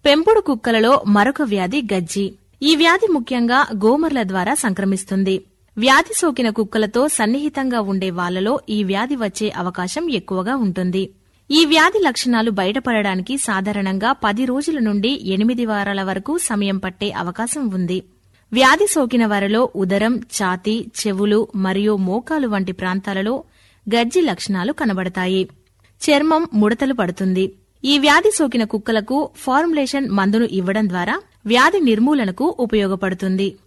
పెంపుడు కుక్కలలో మరొక వ్యాధి గజ్జి ఈ వ్యాధి ముఖ్యంగా గోమర్ల ద్వారా సంక్రమిస్తుంది వ్యాధి సోకిన కుక్కలతో సన్నిహితంగా ఉండే వాళ్లలో ఈ వ్యాధి వచ్చే అవకాశం ఎక్కువగా ఉంటుంది ఈ వ్యాధి లక్షణాలు బయటపడడానికి సాధారణంగా పది రోజుల నుండి ఎనిమిది వారాల వరకు సమయం పట్టే అవకాశం ఉంది వ్యాధి సోకిన వారిలో ఉదరం ఛాతీ చెవులు మరియు మోకాలు వంటి ప్రాంతాలలో గజ్జి లక్షణాలు కనబడతాయి చర్మం ముడతలు పడుతుంది ఈ వ్యాధి సోకిన కుక్కలకు ఫార్ములేషన్ మందును ఇవ్వడం ద్వారా వ్యాధి నిర్మూలనకు ఉపయోగపడుతుంది